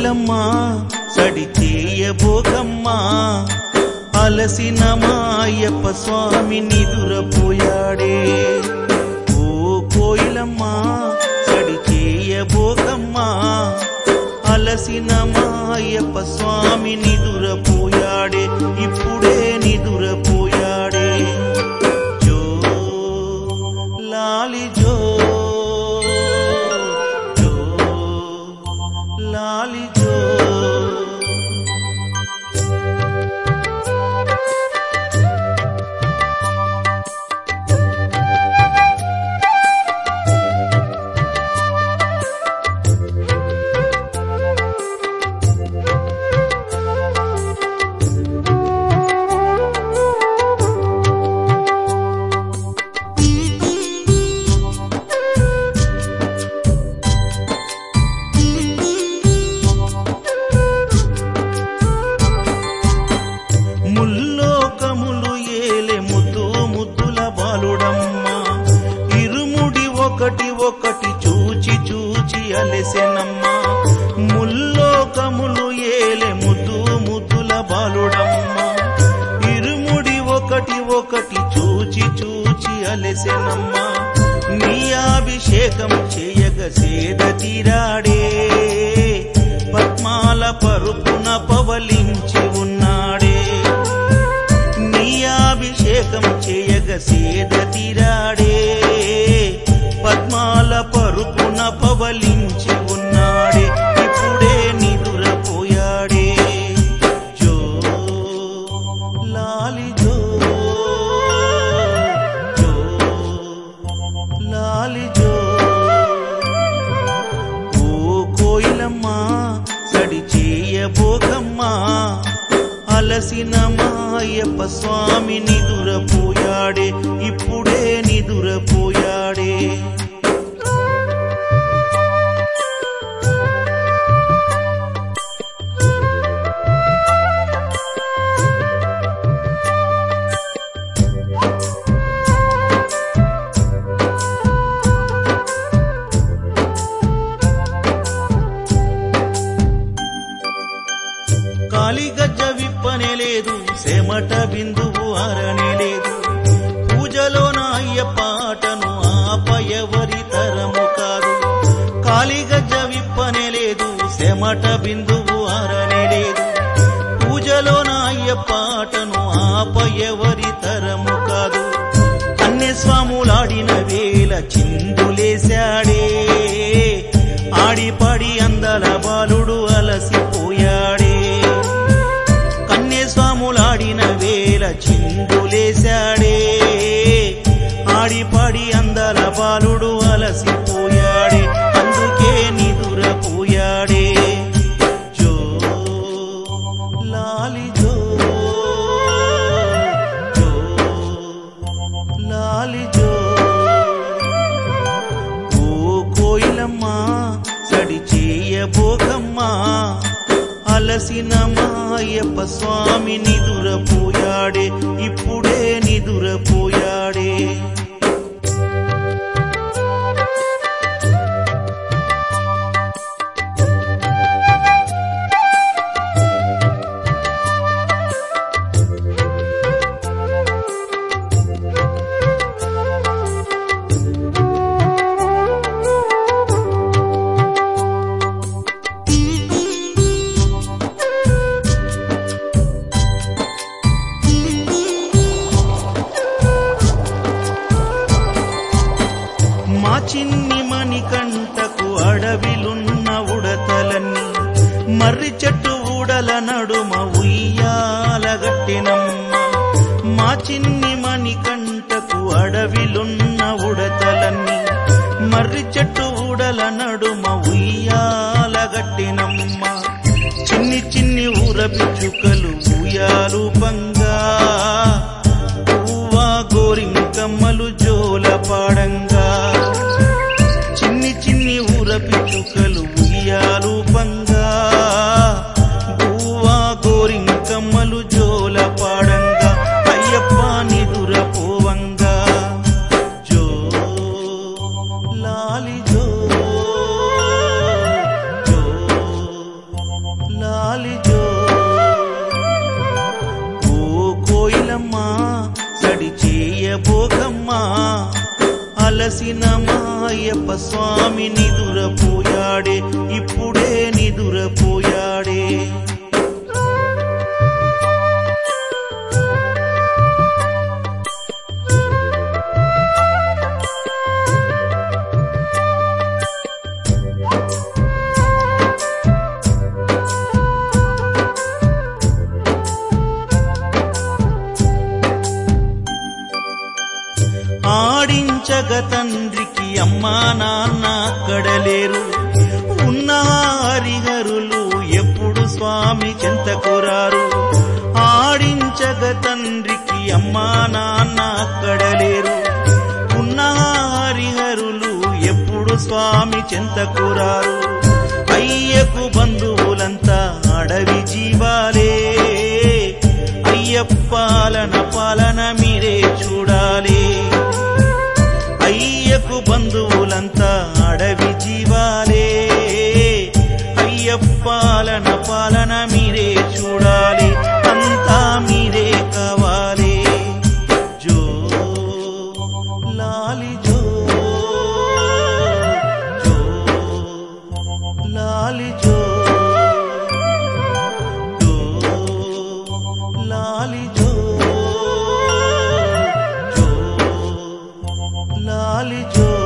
కోయిలమ్మా సడి చేయబోకమ్మా అలసిన మా అయ్యప్ప స్వామి నిదురపోయాడే ఓ కోయిలమ్మా సడి చేయబోకమ్మా అలసిన మా అయ్యప్ప స్వామి నిదురపోయాడే ఇప్పుడే నిదురపోయాడే జో లాలి జో జో లాలి జో ముల్లోకములు ఏలే ముద్దు ముద్దుల బాలుడమ్మ ఇరుముడి ఒకటి ఒకటి చూచి చూచి అలెసెనమ్మ ముల్లోకములు ఏలే ముద్దు ముద్దుల బాలుడమ్మ ఇరుముడి ఒకటి ఒకటి చూచి చూచి అలెసెనమ్మ నీ అభిషేకం చేయగ సేద తీరాడే పద్మాల పరుపున పవలించి ఉన్నాడే నీ అభిషేకం చేయగ సేద తీరాడే పద్మాల పరుపున పవలించి ఉన్నాడే ఇప్పుడే నిదురపోయాడే జో లాలి జో జో లాలి జో ఓ కోయిలమ్మా సడి చేయబోకమ్మా అలసిన మాయప్ప స్వామి నిదురపోయాడే ఇప్పుడే నిదురపోయాడే కాలిగజ్జ విప్పనే లేదు సెమట బిందువు అరణే లేదు పూజలోన అయ్యప్ప ఆటను ఆపయవరి తరము కాదు కాలిగజ్జ విప్పనే లేదు సెమట బిందువు అరణే లేదు పూజలోన అయ్యప్ప ఆటను ఆపయవరి తరము కాదు అన్య స్వాములాడిన వేల చిందులేశాడే ఆడిపాడి అందల బాలుడు అలసిపోయాడే కన్యస్వాములాడిన వేల చిందులేశాడే ఆడిపాడి అందల బాలుడు అలసిపోయాడే అందుకే నిదురపోయాడే జో లాలి జో జో లాలి జో ఓ కోయిలమ్మా సడి చేయబోకమ్మా అలసిన మాయప్ప స్వామి నిదురపోయాడే ఇప్పుడే నిదురపోయాడే మా చిన్ని మణికంటకు అడవిలున్న ఉడతలన్నీ మర్రి చెట్టు ఊడల నడుమ ఉయ్యాలగట్టినమ్మ మా చిన్ని మణికంటకు అడవిలున్న ఉడతలన్నీ మర్రి చెట్టు ఊడల నడుమ ఉయ్యాలగట్టినమ్మ చిన్ని చిన్ని ఊర పిచ్చుకలు ఉయ్యాలు పంగా పువ్వా గోరింకమ్మలు జోల పాడంగా చిన్ని చిన్ని ఊర పిచ్చుకలు ఉయ్యాలు పంగా పువ్వా గోరింకమ్మలు జోల పాడంగా అయ్యప్ప నిదుర పోవంగా జో లాలి జో జో అయ్యప్ప స్వామి నిదురపోయాడే ఇప్పుడే నిదురపోయాడే ఆడించగ తండ్రికి అమ్మా నాన్న అక్కడలేరు ఉన్న హరిహరులు ఎప్పుడు స్వామి చెంతకురారు ఆడించగ తండ్రికి అమ్మా నాన్న అక్కడలేరు ఉన్న హరిహరులు ఎప్పుడు స్వామి చెంతకురారు అయ్యకు బంధువులంతా అడవి జీవాలే అయ్యప్పాలన పాలన మీరే చూడాలి అయ్యకు బంధువులంతా అడవి జీవాలే అయ్యప్పాలన పాలన మీరే చూడాలి అంతా మీరే కావాలి జో లాలి జో జో లాలి జో జో లాలి జో జో లాలి జో